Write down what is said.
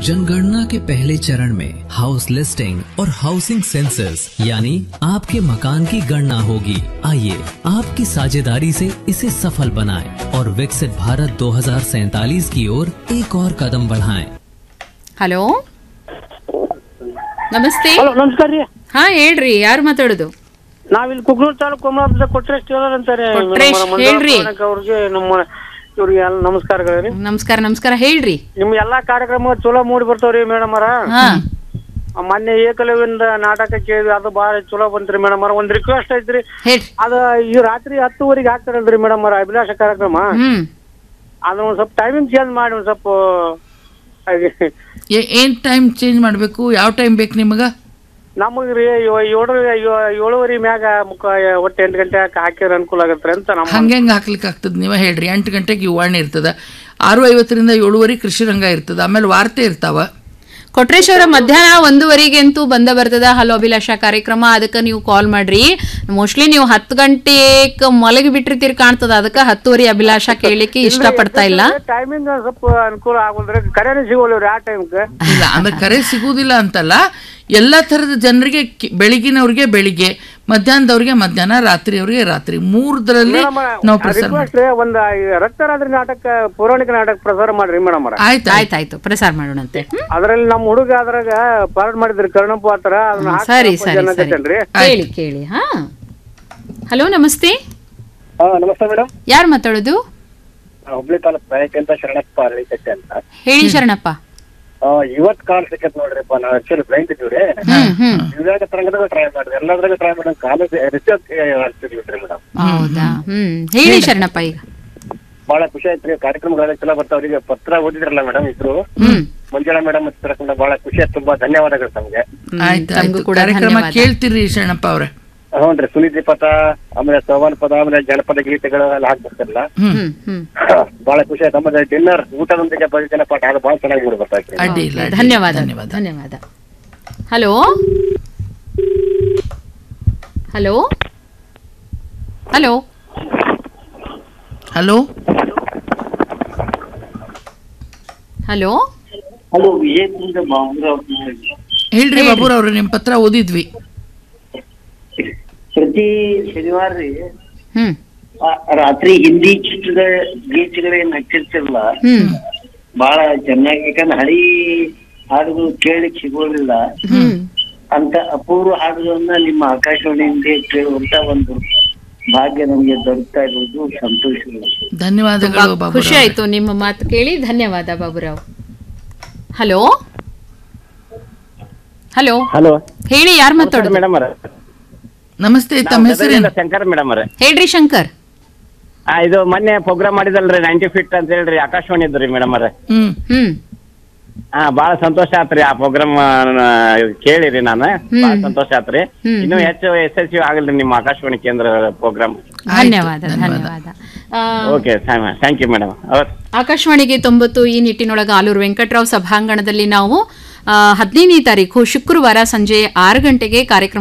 जनगणना के पहले चरण में हाउस लिस्टिंग और हाउसिंग सेंसस यानी आपके मकान की गणना होगी आइए आपकी साझेदारी से इसे सफल बनाएं और विकसित भारत 2047 की ओर एक और कदम बढ़ाएं। ಹಲೋ ನಮಸ್ತೆ ಹಲೋ ನಮಸ್ಕಾರ ರೀ ಹಾ ಹೇಳ್ರಿ ಯಾರು ಮಾತಾಡೋದು ನಾವಿಲ್ಲಿ ಕುಗ್ನೂರ್ ತಾಲೂಕು ಕೊಮಲಾಪುರದ ಕೊಟ್ರೇಶ್ ಟೇಲರ್ ಅಂತಾರೆ ಕೊಟ್ರೇಶ್, ನಮ್ಮ ಹೇಳ್ರಿ. ಮಂಜುನಾಥ್ ಅವ್ರಿಗೆ ನಮ್ಮ ಇವ್ರಿಗೆ ಎಲ್ಲ ನಮಸ್ಕಾರಗಳು ರೀ ನಮಸ್ಕಾರ ನಮಸ್ಕಾರ ಹೇಳ್ರಿ ನಿಮ್ ಎಲ್ಲಾ ಕಾರ್ಯಕ್ರಮ ಚಲೋ ಮೂಡಿ ಬರ್ತಾವ್ರಿ ಮೇಡಮ್ ಅವರ ಹಾ ಮೊನ್ನೆ ಏಕಲವ್ಯಂದ ನಾಟಕ ಕೇಳಿದ್ವಿ ಅದು ಬಾಳ ಚಲೋ ಬಂತ್ರಿ ಮೇಡಮ್ ಅವರ ಒಂದ್ ರಿಕ್ವೆಸ್ಟ್ ಐತ್ರಿ ಹೇಳ್ರಿ ಅದ ಈ ರಾತ್ರಿ ಹತ್ತುವರೆಗೆ ಹಾಕ್ತಾರಲ್ರಿ ಮೇಡಮ್ ಅವರ ಅಭಿಲಾಷ ಕಾರ್ಯಕ್ರಮ ಹ್ಮ್ ಅದನ್ನ ಒಂದ್ ಸ್ವಲ್ಪ ಟೈಮಿಂಗ್ ಚೇಂಜ್ ಮಾಡಿ ಒಂದ್ ಸ್ವಲ್ಪ ಹಾಗೆ ಏ- ಏನ್ ಟೈಮ್ ಚೇಂಜ್ ಮಾಡಬೇಕು ಯಾವ ಟೈಮ್ ಬೇಕು ನಿಮಗೆ ನಮಗ್ ರೀ ಏಳು ಏಳುವರೆ ಮ್ಯಾಗ ಮುಖ ಒಟ್ಟು ಎಂಟು ಗಂಟೆ ಹಾಕಿದ್ರೆ ಅನುಕೂಲ ಆಗತ್ರಿ ಅಂತ ನಮ್ಮ ಹಂಗೆ ಹಾಕ್ಲಿಕ್ಕೆ ಆಗ್ತದೆ ನೀವೇ ಹೇಳ್ರಿ ಎಂಟು ಗಂಟೆಗೆ ಯುವಾಣಿ ಇರ್ತದ ಆರು ಐವತ್ತರಿಂದ ಏಳುವರೆ ಕೃಷಿ ರಂಗ ಇರ್ತದ ಆಮೇಲೆ ವಾರ್ತೆ ಇರ್ತಾವ ಕೊಟ್ರೇಶ್ ಅವರ ಮಧ್ಯಾಹ್ನ ಒಂದೂವರೆಗೆ ಅಂತೂ ಬಂದ ಬರ್ತದ ಹಲೋ ಅಭಿಲಾಷ ಕಾರ್ಯಕ್ರಮ ಅದಕ್ಕೆ ನೀವು ಕಾಲ್ ಮಾಡ್ರಿ ಮೋಸ್ಟ್ಲಿ ನೀವು ಹತ್ತು ಗಂಟೆಗೆ ಮಲಗಿ ಬಿಟ್ಟಿರ್ತೀರಿ ಕಾಣ್ತದ ಅದಕ್ಕೆ ಹತ್ತುವರೆ ಅಭಿಲಾಷ ಕೇಳಲಿಕ್ಕೆ ಇಷ್ಟಪಡ್ತಾ ಇಲ್ಲ ಟೈಮಿಂಗ್ ಸ್ವಲ್ಪ ಅನುಕೂಲ ಆಗೋಲ್ರಿ ಕರೆನೇ ಸಿಗೋಲ್ರಿ ಆ ಟೈಮ್ಗೆ ಇಲ್ಲ ಅಂದ್ರೆ ಕರೆ ಸಿಗುವುದಿಲ್ಲ ಅಂತಲ್ಲ ಎಲ್ಲ ಥರದ ಜನರಿಗೆ ಕಿ- ಬೆಳಿಗ್ಗಿನವ್ರಿಗೆ ಬೆಳಿಗ್ಗೆ ಮಧ್ಯಾಹ್ನದವ್ರಿಗೆ ಮಧ್ಯಾಹ್ನ ರಾತ್ರಿಯವ್ರಿಗೆ ರಾತ್ರಿ ಮೂರರಲ್ಲಿ ನಾವು ಪ್ರಸಾರ ಮಾಡ್ತೀವಿ. ರಿಕ್ವೆಸ್ಟ್ ರೀ ಒಂದ್ ರಕ್ತರಾತ್ರಿ ನಾಟಕ ಪೌರಾಣಿಕ ನಾಟಕ ಪ್ರಸಾರ ಮಾಡ್ರಿ ಮೇಡಮ್ ಅವ್ರ ಆಯ್ತು ಆಯ್ತು ಆಯ್ತಾಯ್ತು ಪ್ರಸಾರ ಮಾಡೋಣಂತೆ ಹ್ಮ್? ಅದ್ರಲ್ಲಿ ನಮ್ಮ ಹುಡುಗ ಅದ್ರಾಗ ಪಾರ್ಟ್ ಮಾಡಿದ್ರಿ ಕರ್ಣಪ್ಪ ಆತರ ಅದನ್ನ ಹಾಕಿ ಸರಿ ಸ್ವಲ್ಪ ಸರಿ ಜನ ಸರಿ ಕಟ್ಟೇನ್ರಿ. ಕೇಳಿ ಕೇಳಿ ಹಾ ಹಲೋ ನಮಸ್ತೆ ಹಾ ನಮಸ್ತೆ ಮೇಡಮ್ ಯಾರು ಮಾತಾಡೋದು ಹುಬ್ಳಿ ತಾಲೂಕ್ ನಾಯಕ್ ಅಂತ ಶರಣಪ್ಪ ಅರಳಿಕಟ್ಟೆ ಅಂತ ಹೇಳಿ ಶರಣಪ್ಪ ಆ, ಇವತ್ ಕಾಲ್ ಸಿಕ್ಕತ್ ನೋಡ್ರಿಪ್ಪ ನಾವ್ ಆಕ್ಚುಲಿ ಬ್ಲೈಂಡ್ ಇದ್ದೀವ್ರಿ ಹ್ಮ್ ಹ್ಮ್ ವಿವೇಕ ತರಂಗದಾಗ ಟ್ರೈ ಮಾಡಿದ್ವಿ ಎಲ್ಲದ್ರಾಗ ಟ್ರೈ ಮಾಡಿದ್ರೆ ಕಾಲೇಜ್ ರಿಸರ್ಚ್ ಆಗ್ತಿದ್ವಿ ಮೇಡಮ್ ಹೌದಾ ಹ್ಮ್ ಹೇಳಿ ಶರಣಪ್ಪ ಈಗ ಬಹಳ ಖುಷಿ ಆಯ್ತ್ರಿ ಕಾರ್ಯಕ್ರಮಗಳೆಲ್ಲ ಚಲೋ ಬರ್ತಾವ್ರಿಗೆ ಪತ್ರ ಓದಿದ್ರಲ್ಲ ಮೇಡಮ್ ಇದ್ರು ಹ್ಮ್ ಮಂಜುಳಾ ಮೇಡಮ್ ಹತ್ರ ಬಹಳ ಖುಷಿ ಆಯ್ತು ತುಂಬಾ ಧನ್ಯವಾದಗಳು ತಮ್ಗೆ ಆಯ್ತು ತಮಗೂ ಆಯ್ತು ಕೂಡ ಕಾರ್ಯಕ್ರಮ ಧನ್ಯವಾದ. ಕೇಳ್ತೀರಿ ಶರಣಪ್ಪ ಅವ್ರೆ ಹ್ಞೂನ್ರಿ ಸುನೀತಿ ಪದ ಆಮೇಲೆ ಸೋಮನ್ ಪದ ಆಮೇಲೆ ಜನಪದ ಗೀತೆಗಳು ಎಲ್ಲ ಹಾಕ್ಬಿಡ್ತಾರಲ್ಲ ಹ್ಮ್ ಹ್ಮ್ ಹ್ಮ್ ಬಹಳ ಖುಷಿ ಆಯ್ತು ಆಮೇಲೆ ಡಿನ್ನರ್ ಊಟದೊಂದಿಗೆ ಭಜನೆ ಪಾಠ ಅದು ಬಹಳ ಚೆನ್ನಾಗಿ ಮೂಡಿ ಬರ್ತಾ ಇತ್ತು ಅಡ್ಡಿ ಇಲ್ಲ ಅಡ್ಡಿ ಇಲ್ಲ. ಧನ್ಯವಾದ ಧನ್ಯವಾದ ಧನ್ಯವಾದ hello hello hello hello hello hello ವಿಜಯಪುರದ ಬಾಬುರಾವ್ ಹೇಳ್ರಿ ಬಾಬುರ್ ಅವ್ರೆ ನಿಮ್ ಪತ್ರ ಓದಿದ್ವಿ ಪ್ರತಿ ಶನಿವಾರ ರೀ ಹ್ಮ್ ಆ, ರಾತ್ರಿ ಹಿಂದಿ ಚಿತ್ರದ ಗೀತೆಗಳೇನ್ ಹಚ್ಚಿರ್ತಿರಲ್ಲ ಹ್ಮ್ ಬಹಳ ಚೆನ್ನಾಗಿ ಯಾಕಂದ್ರೆ ಹಳಿ ಹಾಡುಗಳು ಕೇಳಲಿಕ್ಕೆ ಸಿಗೋದಿಲ್ಲ ಹ್ಮ್ ಅಂತ ಅಪೂರ್ವ ಹಾಡುಗಳನ್ನ ನಿಮ್ಮ ಆಕಾಶವಾಣಿಯಿಂದ ಕೇಳುವಂತ ಒಂದು ಭಾಗ್ಯ ನಮ್ಗೆ ದೊರಕ್ತಾ ಇರೋದು ಸಂತೋಷ ಧನ್ಯವಾದಗಳು ಬಾಬು ಖುಷಿ ಆಯ್ತು ನಿಮ್ಮ ಮಾತು ಕೇಳಿ ಧನ್ಯವಾದ ಬಾಬುರಾವ್ ಹಲೋ ಹಲೋ ಹಲೋ ಹೇಳಿ ಯಾರು ಮಾತಾಡೋದು ಮೇಡಮ್ ಅವ್ರ ನಮಸ್ತೆ ತಮ್ಮ ಹೆಸರೇನು ಶಂಕರ್ ಮೇಡಮ್ ಅವ್ರ ಹೇಳ್ರಿ ಶಂಕರ್ ಆ, ಇದು ಮೊನ್ನೆ ಪ್ರೋಗ್ರಾಮ್ ಮಾಡಿದಲ್ರಿ ನೈಂಟಿ ಫಿಟ್ ಅಂತ ಹೇಳ್ರಿ ಆಕಾಶವಾಣಿ ಇದ್ರಿ ಮೇಡಮ್ ಅವ್ರ ಹ್ಮ್ ಹ್ಮ್ ಹಾ ಬಾಳ ಸಂತೋಷ ಆತ್ರಿ ಆ ಪ್ರೋಗ್ರಾಮ್ ಕೇಳಿರಿ ನಾನು ಬಾಳ ಸಂತೋಷ ಆತ್ರಿ ಹ್ಮ್, ಇನ್ನು ಹೆಚ್ಚು ಯಶಸ್ವಿ ಆಗಲ್ರಿ ನಿಮ್ಮ ಆಕಾಶವಾಣಿ ಕೇಂದ್ರ ಪ್ರೋಗ್ರಾಮ್ ಧನ್ಯವಾದ ಧನ್ಯವಾದ ಆ, ಓಕೆ ಥ್ಯಾಂಕ್ ಯು ಮೇಡಮ್ ಅವತ್ತು ಆಕಾಶವಾಣಿಗೆ ತೊಂಬತ್ತು ಈ ನಿಟ್ಟಿನೊಳಗ ಆಲೂರು ವೆಂಕಟರಾವ್ ಸಭಾಂಗಣದಲ್ಲಿ ನಾವು ಹದಿನೈದನೇ ತಾರೀಕು ಶುಕ್ರವಾರ ಸಂಜೆ ಆರು ಗಂಟೆಗೆ ಕಾರ್ಯಕ್ರಮ